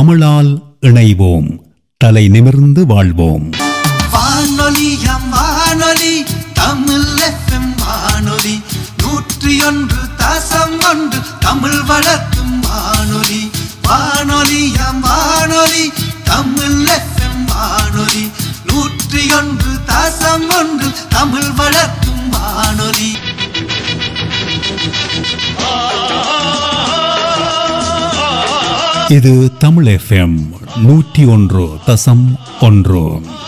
தமிழால் இணைவோம் தலை நிமிர்ந்து வாழ்வோம் வானொலியம் வானொலி தமிழ் FM வானொலி நூற்றி ஒன்று தசம் ஒன்று தமிழ் வளர்க்கும் வானொலி வானொலியம் வானொலி தமிழ் FM வானொலி நூற்றி ஒன்று தசம் ஒன்று தமிழ் வளர்க்கும் வானொலி இது தமிழ் எஃப்எம் நூற்றி ஒன்று தசம் ஒன்று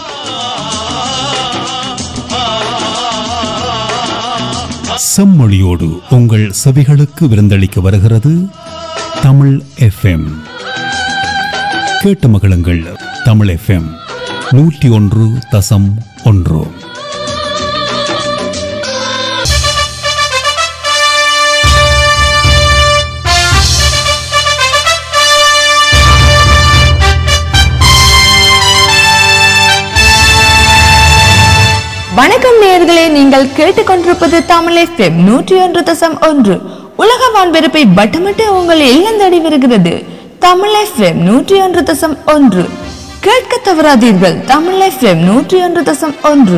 செம்மொழியோடு உங்கள் செவிகளுக்கு விருந்தளிக்க வருகிறது தமிழ் எஃப்எம் கேட்டு மகிழுங்கள் தமிழ் எஃப்எம் நூற்றி ஒன்று தசம் ஒன்று வணக்கம் நேயர்களே நீங்கள் கேட்டுக்கொண்டிருப்பது தமிழ் எஃப்எம் நூற்றி ஒன்று தசம் ஒன்று உலக வான்பெருப்பை பட்டமிட்டு உங்கள் இல்லம் தேடி வருகிறது தமிழ் எஃப்எம் நூற்றி ஒன்று தசம் ஒன்று கேட்க தவறாதீர்கள் தமிழ் எஃப்எம் நூற்றி ஒன்று தசம் ஒன்று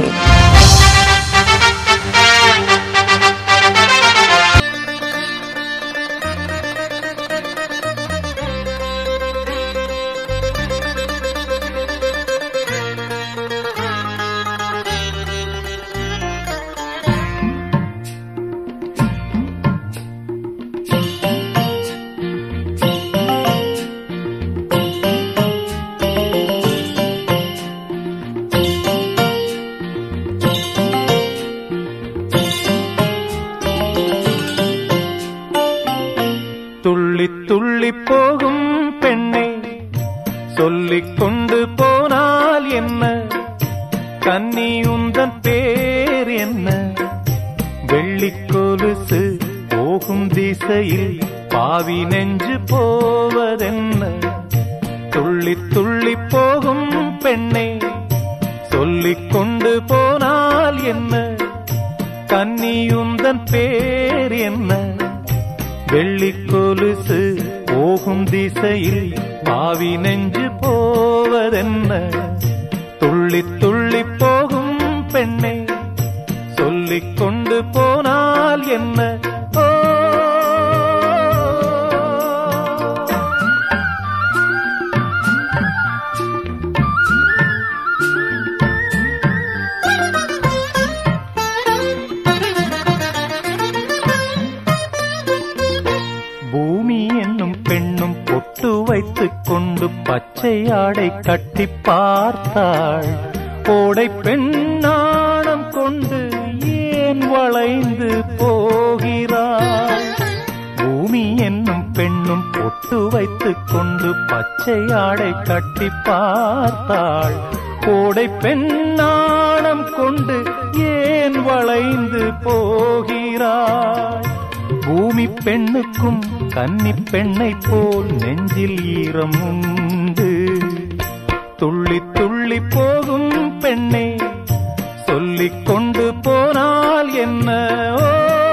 துள்ளி துள்ளி போகும் பெண்ணை சொல்லிக் கொண்டு போனால் என்ன கன்னி உந்தன் பேர் என்ன வெள்ளிக் கொலுசு போகும் திசையில் பாவி நெஞ்சு போவதென்ன துள்ளி துள்ளி போகும் பெண்ணை சொல்லிக் கொண்டு போனால் என்ன கன்னியுந்தன் பேர் என்ன வெள்ளிக் கொலுசு போகும் திசையில் பாவி நெஞ்சு போவதென்ன துள்ளி துள்ளி போகும் பெண்ணை சொல்லிக் கொண்டு போனால் என்ன ஓ பூமி என்னும் பெண்ணும் பொட்டு வைத்துக் கொண்டு பச்சை ஆடை கட்டி பார்த்தாள் கோடை பெண்ணாணம் கொண்டு ஏன் வளைந்து போகிறாள் பூமி என்னும் பெண்ணும் பொட்டு வைத்துக் கொண்டு பச்சை ஆடை கட்டி பார்த்தாள் கோடை பெண்ணாணம் கொண்டு ஏன் வளைந்து போகிறாள் பூமி பெண்ணுக்கும் கன்னி பெண்ணை போல் நெஞ்சில் ஈரம் உண்டு துள்ளி துள்ளி போகும் பெண்ணை சொல்லிக் கொண்டு போனால் என்ன ஓ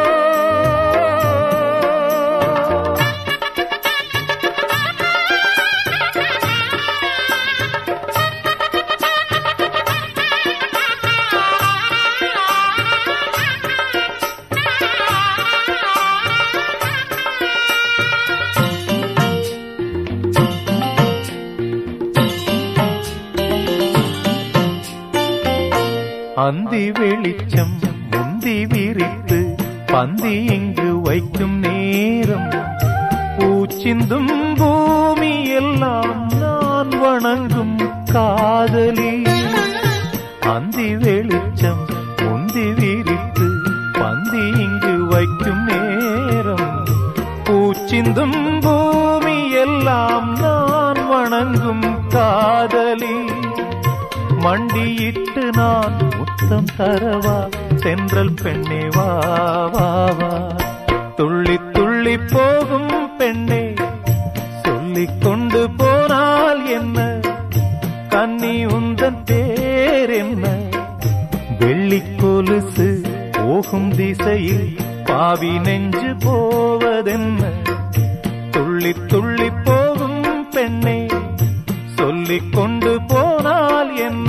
அந்தி வெளிச்சம் முந்தி விரித்து பந்தி இங்கு வைக்கும் நேரம் பூச்சிந்தும் பூமி எல்லாம் நான் வணங்கும் காதலி அந்தி வெளிச்சம் முந்தி விரித்து பந்தி இங்கு வைக்கும் நேரம் பூச்சிந்தும் பூமி எல்லாம் நான் வணங்கும் காதலி மண்டியிட்டு நான் முத்தம் தரவா சென்றல் பெண்ணே வா வா வா துள்ளி துள்ளி போகும் பெண்ணே சொல்லிக் கொண்டு போனால் என்ன கன்னி உந்தன் பேர் என்ன வெள்ளிக் கொலுசு போகும் திசையில் பாவி நெஞ்சு போவதென்ன துள்ளி துள்ளி போகும் பெண்ணே சொல்லிக் கொண்டு போனால் என்ன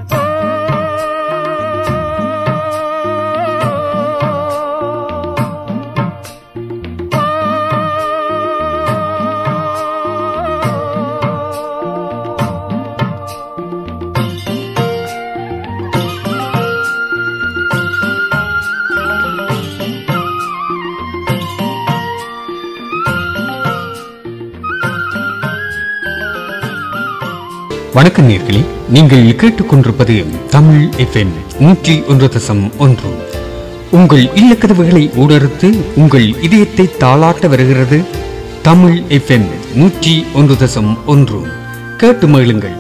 வணக்கம் நேர்களே நீங்கள் கேட்டுக்கொண்டிருப்பது தமிழ் எஃப்எம் நூற்றி ஒன்று தசம் ஒன்று உங்கள் இல்லக்கதவுகளை ஊடறுத்து உங்கள் இதயத்தை தாளாட்ட வருகிறது தமிழ் எஃப்எம் நூற்றி ஒன்று தசம் ஒன்று கேட்டு மகிழுங்கள்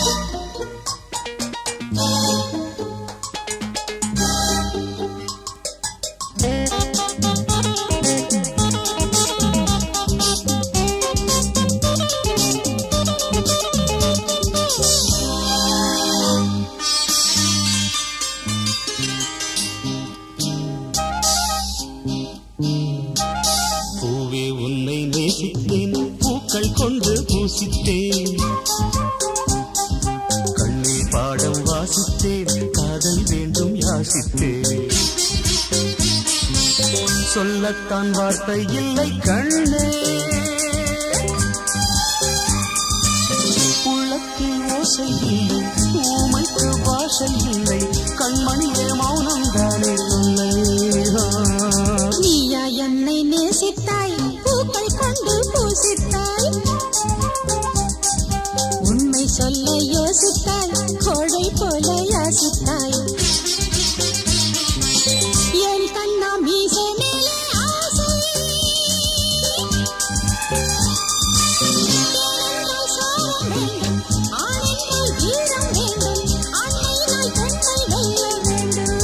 பூவே உன்னை நேசித்தேன் பூக்கள் கொண்டு பூசித்தேன் கண்ணில் பாடம் வாசித்தேன் காதல் வேண்டும் யாசித்தேன் சொல்லத்தான் வார்த்தை இல்லை கண்ணே உள்ளத்தில் ஓசை இல்லை ஊமைக்கு பாஷை இல்லை கண்மணியே மௌனம் தானே சொல்லை நீயா என்னை நேசித்தாய் பூக்கள் கொண்டு பூசித்தாய் உண்மை சொல்ல யோசித்தாய் கோழை போல யாசித்தாய் என் கண்ணா மீசை மேலே ஆசை தேனென்றால் சாரம் வேண்டும், ஆணென்றால் வீரம் வேண்டும், ஆண்மையினால் பெண்ணை வெல்ல வேண்டும்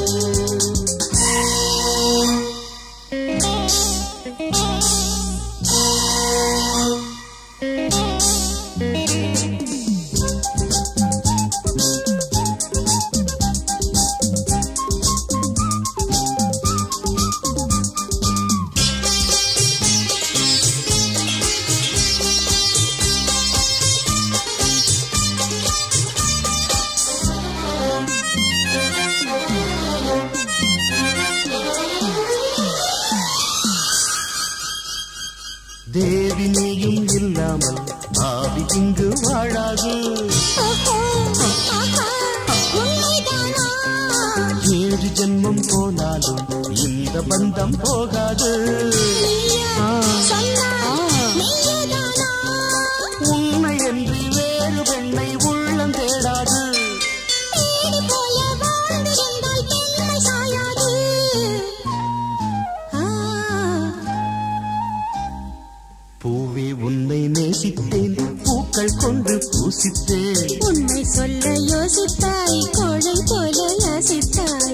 தேவி நீயும் இல்லாமல் ஆவி இங்கு வாழாது ஓஹோ, ஆஹா, உண்மைதானா? ஏழு ஜென்மம் போனாலும் இந்த பந்தம் போகாது நீயா சொன்னாய், நீயேதானா? உண்மை என்று வேறு பெண்ணை உள்ளம் தேடாது தேடி போல வாழ்ந்திருந்தால் பெண்மை சாயாது. ஆ, பூவே உன்னை நேசித்தேன் பூக்கள் கொண்டு பூசித்தேன் உண்மை சொல்ல யோசித்தாய் கோழை போல யாசித்தாய்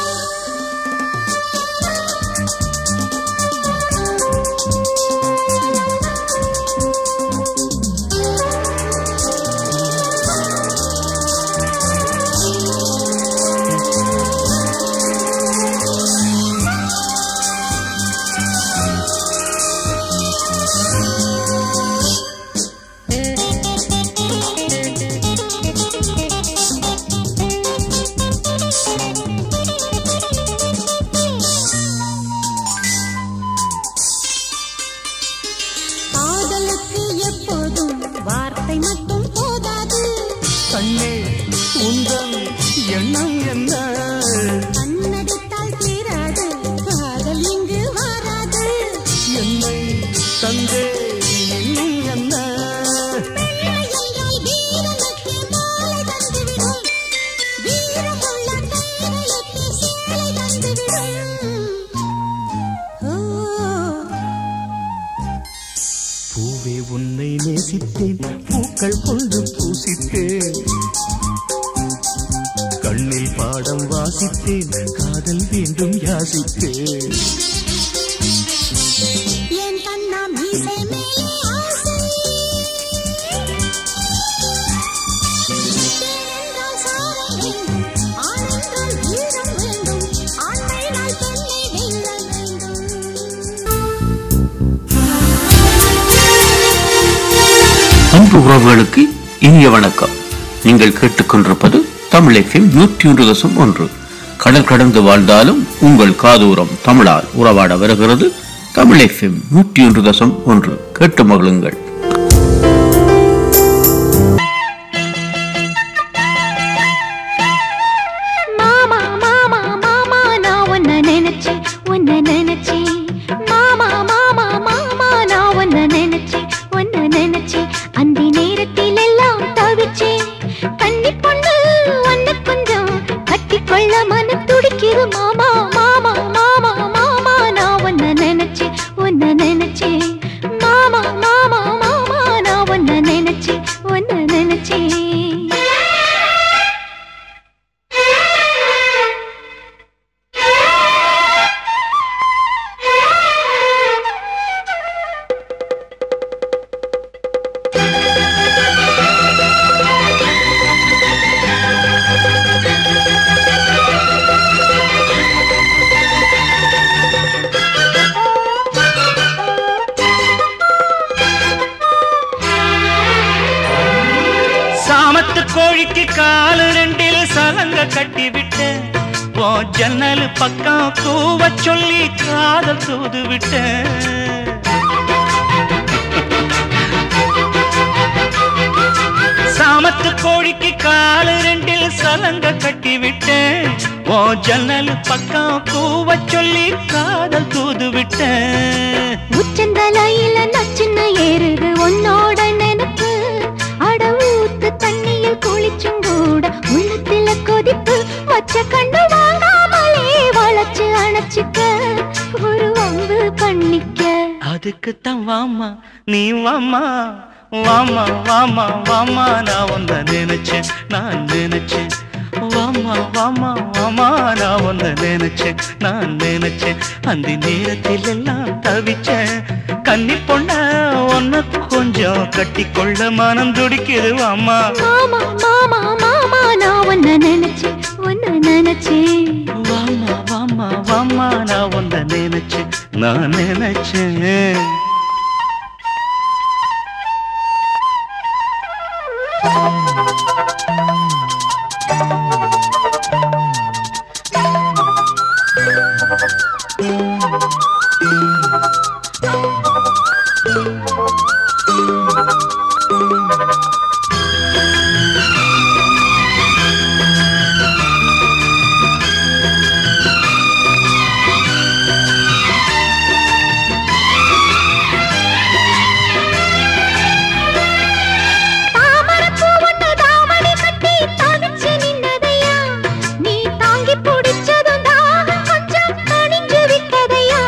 காதலுக்கு எப்போதும் வார்த்தை மட்டும் போதாது கண்ணே உந்தன் எண்ணம் என்ன கண்ணடித்தால் தீராது காதல் இங்கு வராது என்னை தந்தே இன்னும் என்ன பெண்மை என்றால் வீரனுக்கு மாலை தந்துவிடும் வீரமுள்ள கைகளுக்கு சேலை தந்துவிடும் ஓ பூவே உன்னை நேசித்தேன் பூக்கள் கொண்டு பூசித்தேன் கண்ணில் பாடம் வாசித்தேன் காதல் வேண்டும் யாசித்தேன் என் கண்ணா மீசை மேலே ஆசை தேனென்றால் சாரம் வேண்டும், ஆணென்றால் வீரம் வேண்டும், ஆண்மையினால் பெண்ணை வெல்ல வேண்டும். அன்பு உறவுகளுக்கு இனிய வணக்கம் நீங்கள் கேட்டுக்கொண்டிருப்பது தமிழ் எஃப்எம் நூற்றி ஒன்று தசம் ஒன்று கடல் கடந்து வாழ்ந்தாலும் உங்கள் காதூரம் தமிழால் உறவாட வருகிறது தமிழ் எஃப்எம் நூற்றி ஒன்று தசம் ஒன்று கேட்டு மகிழுங்கள் மாமா மாமா மாமா நான் உன்னை நினைச்சேன் உன்னை நினைச்சேன் மாமா மாமா மாமா நான் உன்னை நினைச்சேன் உன்னை நினைச்சேன் அந்த நேரத்தில் எல்லாம் தவிச்சேன் கண்ணி பொண்ணு உன்னை கொஞ்சம் கட்டிக்கொள்ள மனம் துடிக்குது மாமா மாமா மாமா மாமா நான் உன்னை நினைச்சேன் உன்னை நினைச்சேன் மாமா மாமா மாமா நான் உன்னை நினைச்சேன் உன்னை நினைச்சேன் சாமத்து கோழிக்கு காலு ரெண்டில் சலங்க கட்டி விட்டேன் ஓ ஜன்னல் பக்கம் கூவ சொல்லி காதல் தூது விட்டேன் சாமத்து கோழிக்கு காலு ரெண்டில் சலங்க கட்டி விட்டேன் ஓ ஜன்னல் பக்கம் கூவ சொல்லி காதல் தூது விட்டேன் உச்சந்தலையில நச்சுன்னு ஏறுது உன்னோட நினைப்பு அட ஊத்து தண்ணியில் குளிச்சும் கூட உள்ளத்துல கொதிப்பு மச்ச கண்டு வாங்காமலே வளைச்சு அணைச்சுக்க ஒரு வம்பு பண்ணிக்க அதுக்குத்தான் வாமா நீ வாமா வாமா வாமா வாமா நான் வந்த நினைச்சேன் நான் நினைச்சேன் வாமா வாமா வாமா நான் வந்த நினைச்சேன் நான் நினைச்சேன் அந்த நேரத்தில் எல்லாம் தவிச்சேன் கன்னி பொண்ண ஒன்ன கொஞ்சம் கட்டிக்கொள்ள மனம் துடிக்குது வாமா மாமா மாமா மாமா நான் உன்னை நினைச்சேன் உன்னை நினைச்சேன் வாமா வாமா வாமா நான் வந்த நினைச்சேன் நான் நினைச்சேன் தாமரைப்பூ ஒண்ணு தாவணி கட்டி தவிச்சு நின்னதையா நீ தாங்கி பிடிச்சதும் தாகம் கொஞ்சம் தணிஞ்சு விட்டதையா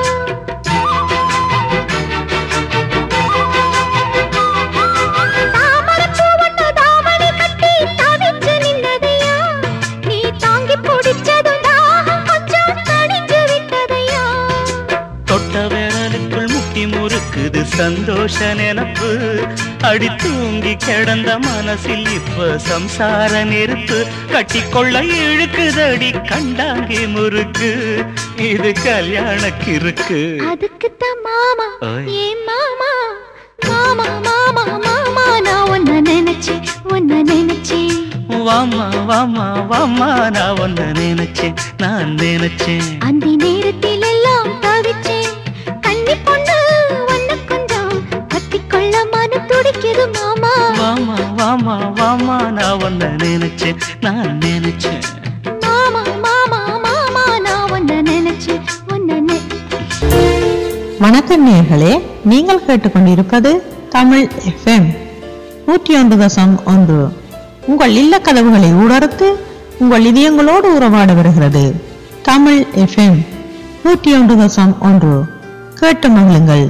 தாமரைப்பூ ஒண்ணு தாவணி கட்டி தவிச்சு நின்னதையா நீ தாங்கி பிடிச்சதும் தாகம் கொஞ்சம் தணிஞ்சு விட்டதையா தொட்ட விரலுக்குள் முட்டி முறுக்குது சந்தோஷ நினப்பு அடி தூங்கி கிடந்த மனசில் இப்ப சம்சார நெருப்பு கட்டிக்கொள்ள இழுக்குதடி கண்டாங்கி முறுக்கு இது கல்யாண கிறுக்கு அதுக்குத்தான் மாமா ஓய். ஏன் மாமா மாமா மாமா மாமா நான் உன்னை நினைச்சேன் உன்னை நினைச்சேன் வாமா வாமா வாமா நான் ஒன்ன நினைச்சேன் நான் நினைச்சேன் அந்த நேரத்தில் எல்லாம் தவிச்சேன் கன்னி பொண்ணு உன்னை கொஞ்சம் கத்திக்கொள்ள மனம் துடிக்குது மாமா வாமா வாமா வாமா நான் ஒன்ன நினைச்சேன் நான் நினைச்சேன் மாமா மாமா மாமா நான் உன்னை நினைச்சேன் உன்னை நெ- வணக்கம் நேர்களே நீங்கள் கேட்டுக்கொண்டிருப்பது தமிழ் எஃப்எம் நூற்றி ஒன்று தசம் ஒன்று உங்கள் இல்ல கதவுகளை ஊடறுத்து உங்கள் இதயங்களோடு உறவாட வருகிறது தமிழ் எஃப்எம் நூற்றி ஒன்று தசம் ஒன்று கேட்டு மகிழுங்கள்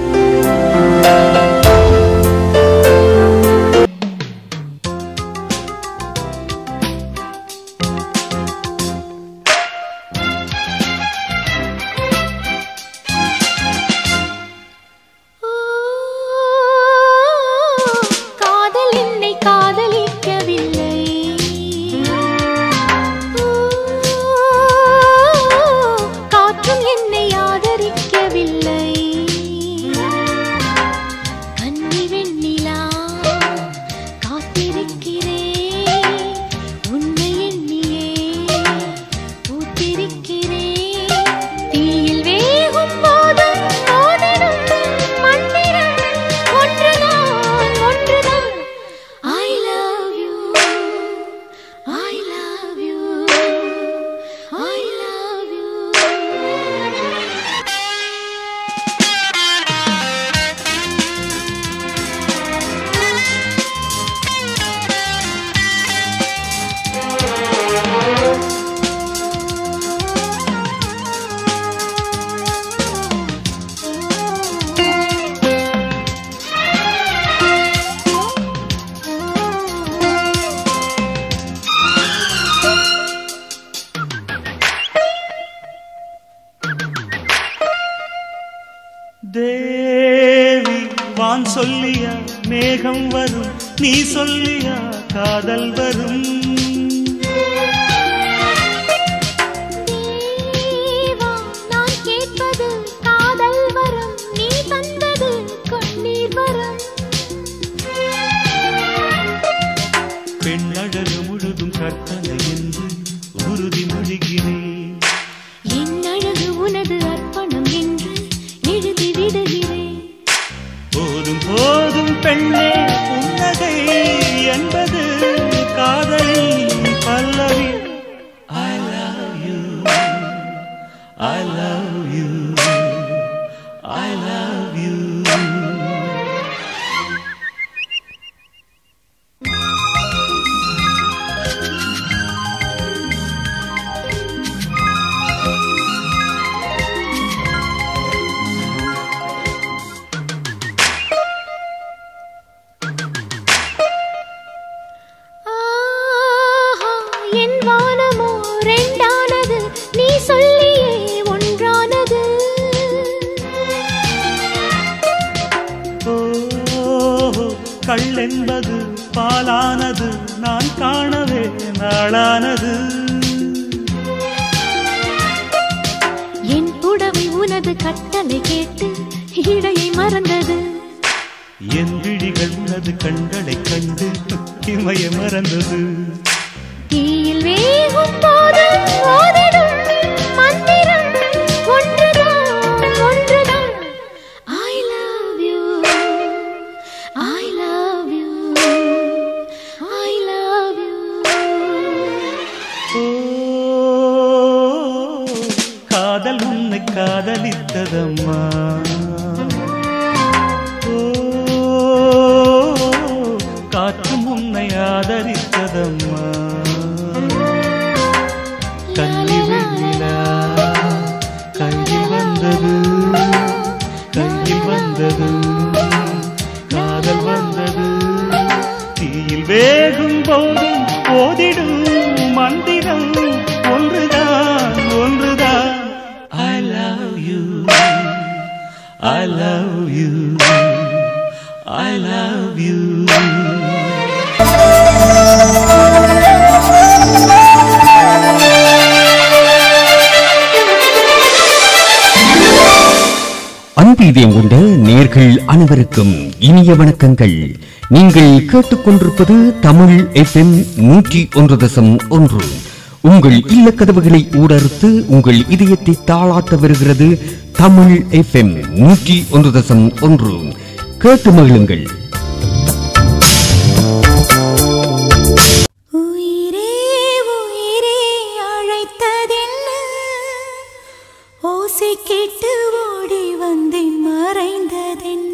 காதல் என்னை காதலிக்கவில்லை காற்றும் என்னை ஆதரிக்கவில்லை சொல்லியா மேகம் வரும் நீ சொல்லியா காதல் வரும் தேவா, நான் கேட்பது காதல் வரம் நீ தந்தது கண்ணீர் வரம் பெண்ணழகு முழுதும் கற்பனை என்று உறுதி மொழிகிறேன் என் அழகு உனது அர்ப்பணம் என்று எழுதி விடுகிறேன் போதும் போதும் பெண்ணே புன்னகை என்பது காதலின் பல்லவி I love you I love you I love you ஆஹா, என் வானமோ ரெண்டானது நீ சொல்லியே ஒன்றானது ஓ கள்ளென்பது பாலானது நான் காணவே நாளானது என் புடவை உனது கட்டளை கேட்டு இடையை மறந்தது என் விழிகள் உனது கண்களை கண்டு இமய மறந்தது தீயில் வேகும் போது ஓதிடும் மந்திரம் ஒன்றுதான் ஒன்றுதான் I love you I love you I love you ஓ காதல் உன்னை காதலித்ததம்மா ஓ காற்றும் உன்னை ஆதரித்ததம்மா கண்ணி வெண்ணிலா கையில் வந்தது கையில் வந்தது காதல் வந்தது தீயில் வேகும் போதும் போதிடும் மந்திரம் ஒன்றுதான் ஒன்றுதான் I love you I love you I love you அன்பு இதயம் கொண்ட நேர்கள் அனைவருக்கும் இனிய வணக்கங்கள் நீங்கள் கேட்டுக்கொண்டிருப்பது தமிழ் எஃப்எம் நூற்றி ஒன்று தசம் ஒன்று உங்கள் இல்ல கதவுகளை ஊடறுத்து உங்கள் இதயத்தை தாளாட்ட வருகிறது தமிழ் எஃப்எம் நூற்றி ஒன்று தசம் ஒன்று கேட்டு மகிழுங்கள் உயிரே உயிரே அழைத்ததென்ன ஓசை கேட்டு ஓடி வந்தேன் மறைந்ததென்ன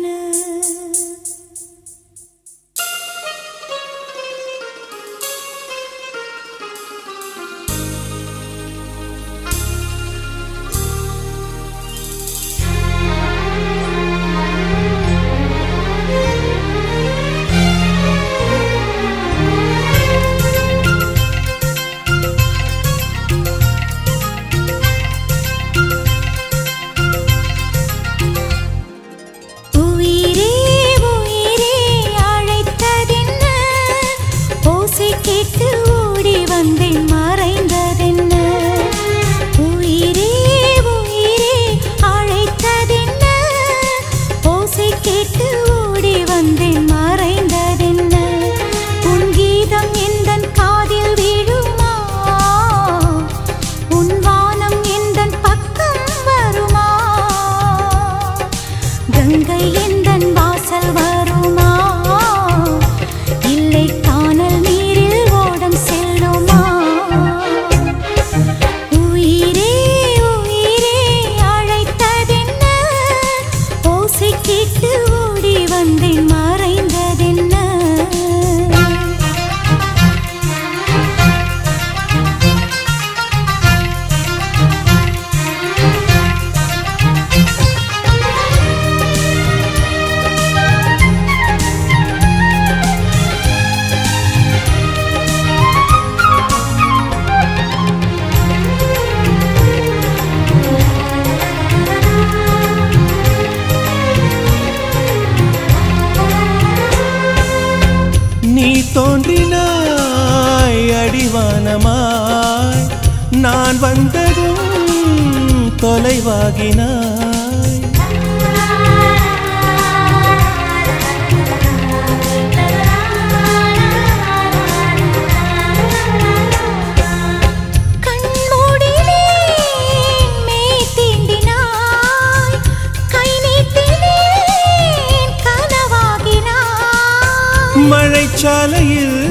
நீ தோன்றினாய் அடிவானமாய் நான் வந்ததும் தொலைவாகினாய் கண்மூடினே மெய் தீண்டினாய் கை நீட்டினேன் கனவாகினாய் மழைச்சாலையில்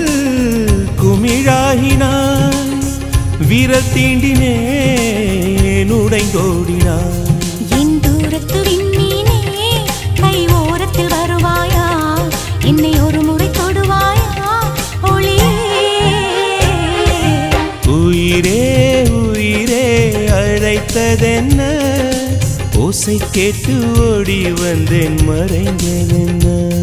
குமிழாகினாய் விரல் தீண்டினேன் உடைந்தோடினாய் என் தூரத்து விண்மீனே கை ஓரத்தில் வருவாயா என்னை ஒரு முறை தொடுவாயா ஒளியே உயிரே உயிரே அழைத்ததென்ன ஓசை கேட்டு ஓடி வந்தேன் மறைந்ததென்ன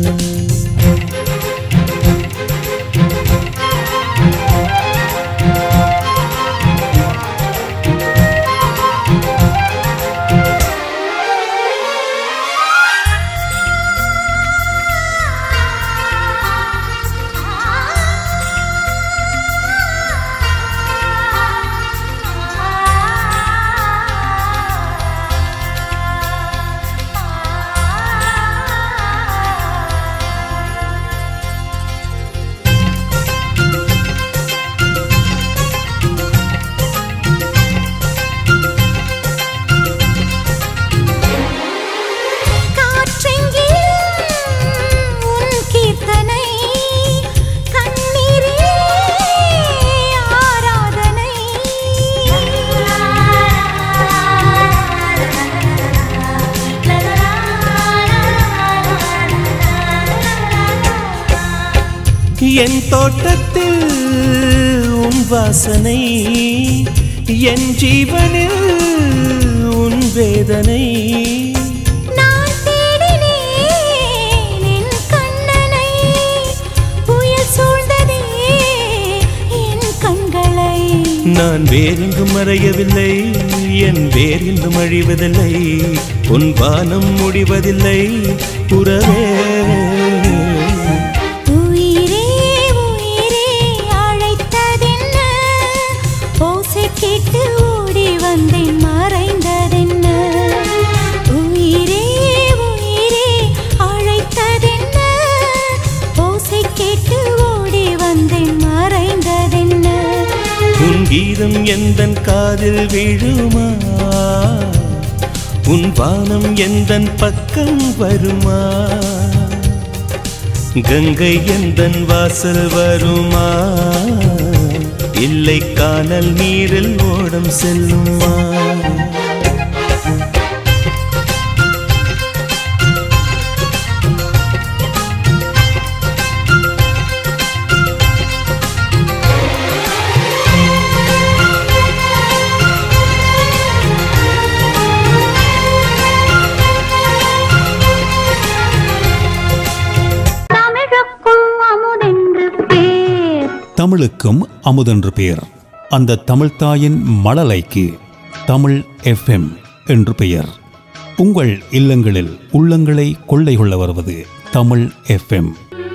காற்றெங்கிலும் உன் கீர்த்தனை கண்ணீரிலே ஆராதனை என் தோட்டத்தில் உன் வாசனை என் ஜீவனில் உன் வேதனை நான் தேடினேன் என் கண்ணனை புயல் சூழ்ந்ததே என் கண்களை நான் வேறெங்கும் மறையவில்லை என் வேறெங்கும் அழிவதில்லை உன் வானம் முடிவதில்லை உறவே உயிரே உயிரே அழைத்ததென்ன ஓசை கேட்டு ஓடி வந்தேன் மறைந்ததென்ன உயிரே உயிரே அழைத்ததென்ன ஓசை கேட்டு ஓடி வந்தேன் மறைந்ததென்ன உன் கீதம் எந்தன் காதில் விழுமா உன் வானம் எந்தன் பக்கம் வருமா கங்கை எந்தன் வாசல் வருமா இல்லை காணல் நீரில் ஓடம் செல்லுமா தமிழுக்கும் அமுதென்று பேர் தமிழுக்கும் அமுதென்று பெயர் அந்த தமிழ்த்தாயின் மழலைக்கு தமிழ் எஃப்எம் என்று பெயர் உங்கள் இல்லங்களில் உள்ளங்களை கொள்ளை கொள்ள வருவது தமிழ் எஃப்எம்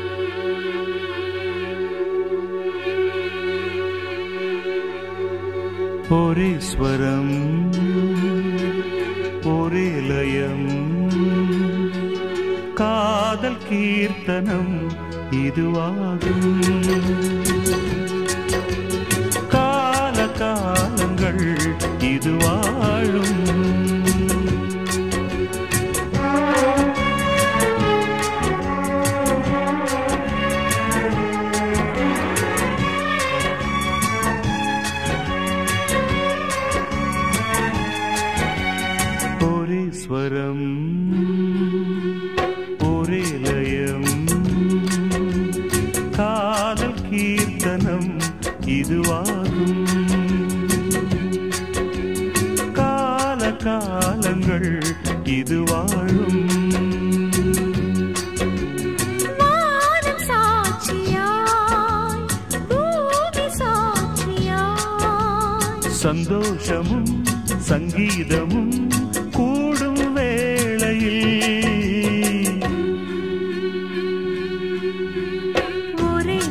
ஒரே ஸ்வரம் ஒரே லயம் காதல் கீர்த்தனம் இதுவாகும் கால காலங்கள் இது வாழும் ஒரே ஸ்வரம் ஒரே லயம் காதல் கீர்த்தனம் இதுவாகும் கால காலங்கள் இது வாழும் வானம் சாட்சியாய் பூமி சாட்சியாய் சந்தோஷமும் சங்கீதமும் கூடும் வேளையில் ஒரே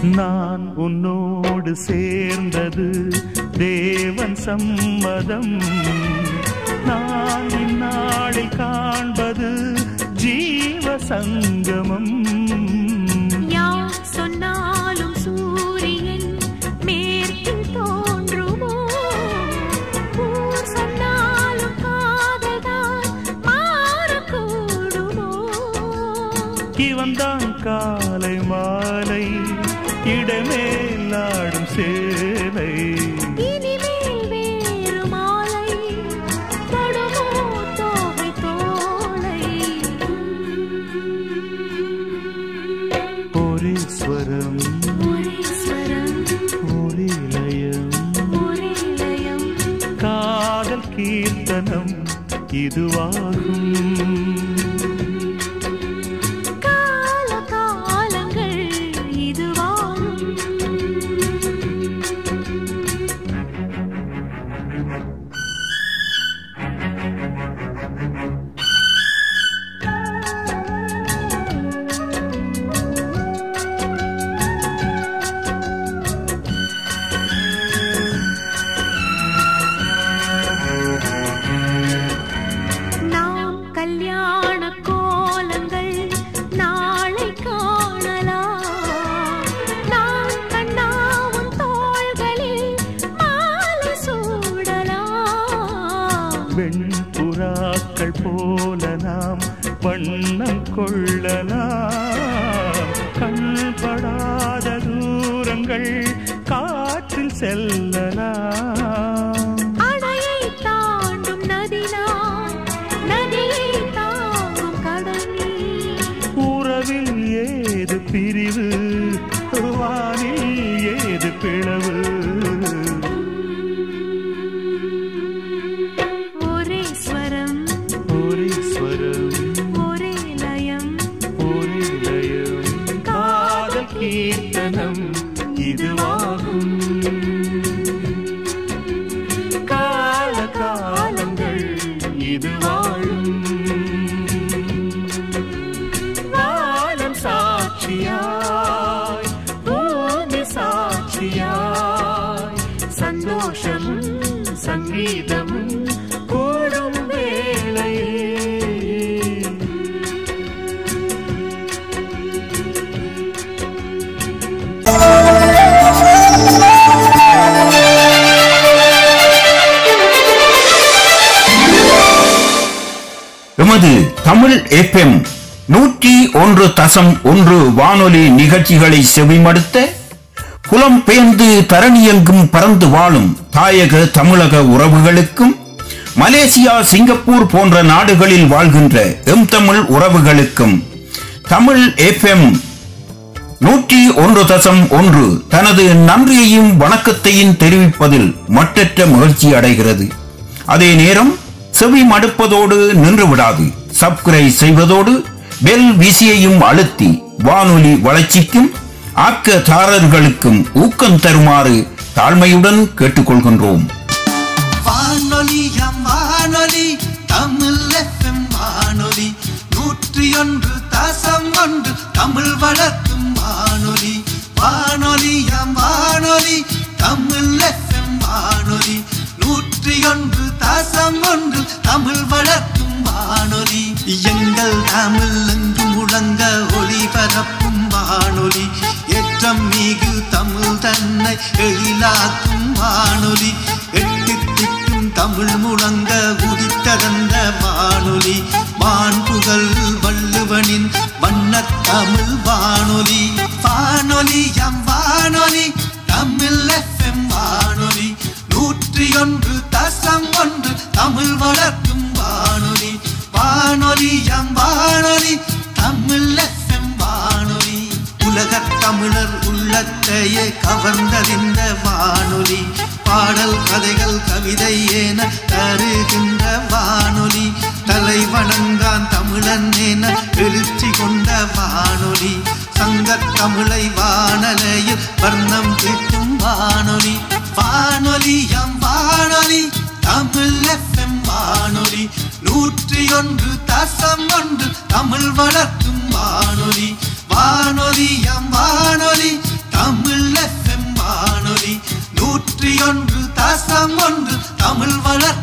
நான் உன்னோடு சேர்ந்தது தேவன் சம்மதம் நான் இந்நாளில் காண்பது ஜீவ சங்கமம் யார் சொன்னாலும் சூரியன் மேற்கில் தோன்றுமோ ஊர் சொன்னாலும் காதல்தான் மாறக்கூடுமோ இவன்தான் காலை மாலை இடமேலாடும் சேலை இனிமேல் வேறு மாலை தொடுமோ தோகை தோளை ஒரே ஸ்வரம் ஒரே ஸ்வரம் ஒரே லயம் ஒரே லயம் காதல் கீர்த்தனம் இதுவாகும் கால காலங்கள் இதுவாகும் நாம் கல்யாண கோலங்கள் நாளை காணலாம் நான் கண்ணாவும் தோள்களில் மாலை சூடலாம் வெண்புறாக்கள் போல நாம் வண்ணம் கொள்ளலாம் கண்படாத தூரங்கள் காற்றில் செல்லலாம் அணையை தாண்டும் நதினான் நதியை தாங்கும் கடல் நீர் உறவில் ஏது பிரிவு வானில் ஏது பிளவு ஒரே ஸ்வரம் ஒரே ஸ்வரம் ஒரே லயம் ஒரே லயம் காதல் கீர்த்தனம் இதுவாகும் கால காலங்கள் இது வாழும் வானம் சாட்சியாய் பூமி சாட்சியாய் சந்தோஷமும் சங்கீதமும் கூடும் வேளையே எமது தமிழ் எஃப்எம் நூற்றி ஒன்று தசம் ஒன்று வானொலி நிகழ்ச்சிகளை செவிமடுத்த புலம் பெயர்ந்து தரணியெங்கும் பறந்து வாழும் தாயக தமிழக உறவுகளுக்கும் மலேசியா சிங்கப்பூர் போன்ற நாடுகளில் வாழ்கின்ற எம் தமிழ் உறவுகளுக்கும் தமிழ் எஃப்எம் நூற்றி ஒன்று தசம் ஒன்று தனது நன்றியையும் வணக்கத்தையும் தெரிவிப்பதில் மட்டற்ற மகிழ்ச்சி அடைகிறது அதே நேரம் செவி மடுப்பதோடு நின்று விடாது சப்ஸ்கிரைப் செய்வதோடு பெல் விசியையும் அழுத்தி வானொலி வளர்ச்சிக்கும் ஆக்கதாரர்களுக்கும் ஊக்கம் தருமாறு தாழ்மையுடன் கேட்டுக்கொள்கின்றோம் வானொலியம் வானொலி தமிழ் எஃப்எம் வானொலி நூற்றி ஒன்று தசம் ஒன்று தமிழ் வளர்க்கும் வானொலி வானொலியம் வானொலி தமிழ் எஃப்எம் வானொலி நூற்றி ஒன்று தசம் ஒன்று தமிழ் வளர்க்கும் வானொலி எங்கள் தமிழ் என்று முழங்க ஒளிபரப்பும் வானொலி ஏற்றம் மிகு தமிழ் தன்னை எழிலாக்கும் வானொலி எட்டு திக்கும் தமிழ் முழங்க உதித்ததந்த வானொலி வான்புகள் வள்ளுவனின் வண்ணத் தமிழ் வானொலி வானொலி எம் வானொலி தமிழ் எஃப்எம் வானொலி நூற்றி ஒன்று தசம் ஒன்று தமிழ் வளர்க்கும் வானொலி வானொலி எம் வானொலி தமிழ் எஃப்எம் வானொலி உலகத் தமிழர் உள்ளத்தையே கவர்ந்ததிந்த வானொலி பாடல் கதைகள் கவிதை என தருகின்ற வானொலி தலை வணங்கான் தமிழன் என எழுச்சி கொண்ட வானொலி சங்கத் தமிழை வானலையில் வர்ணம் தீட்டும் வானொலி வானொலி எம் வானொலி தமிழ் எஃப்எம் வானொலி நூற்றி ஒன்று தசம் ஒன்று தமிழ் வளர்க்கும் வானொலி வானொலி எம் வானொலி தமிழ் எஃப்எம் வானொலி நூற்றி ஒன்று தசம் ஒன்று தமிழ் வளர்த்த